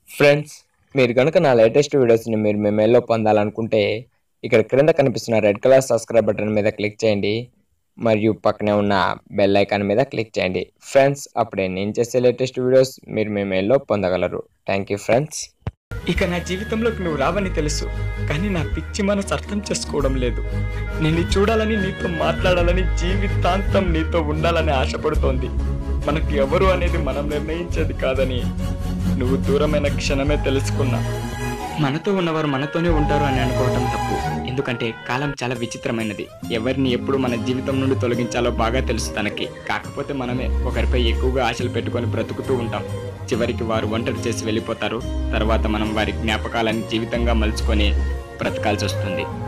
friends మీరు కనుక నా లేటెస్ట్ వీడియోస్ని మీరు మీ మెయిల్లో పొందాలనుకుంటే ఇక్కడ క్రింద కనిపిస్తున్న రెడ్ కలర్ సబ్స్క్రైబ్ బటన్ మీద క్లిక్ చేయండి మరియు పక్కనే ఉన్న బెల్ ఐకాన్ మీద క్లిక్ చేయండి ఫ్రెండ్స్ అప్పుడే నేను చేసే లేటెస్ట్ వీడియోస్ మీరు మీ మెయిల్లో పొందగలరు థ్యాంక్ యూ ఫ్రెండ్స్ ఇక నా జీవితంలోకి నువ్వు రావని తెలుసు కానీ నా పిచ్చి మనసు అర్థం చేసుకోవడం లేదు నిన్ను చూడాలని నీతో మాట్లాడాలని జీవితాంతం నీతో ఉండాలని ఆశపడుతోంది మనకి ఎవరు అనేది మనం నిర్ణయించేది కాదని నువ్వు దూరమైన క్షణమే తెలుసుకున్నా మనతో ఉన్నవారు మనతోనే ఉంటారు అని అనుకోవటం తప్పు ఎందుకంటే కాలం చాలా విచిత్రమైనది ఎవరిని ఎప్పుడు మన జీవితం నుండి తొలగించాలో బాగా తెలుసు తనకి కాకపోతే మనమే ఒకరిపై ఎక్కువగా ఆశలు పెట్టుకొని బ్రతుకుతూ ఉంటాం చివరికి వారు ఒంటరి చేసి వెళ్ళిపోతారు తర్వాత మనం వారి జ్ఞాపకాలను జీవితంగా మలుచుకొని బ్రతకాల్సి వస్తుంది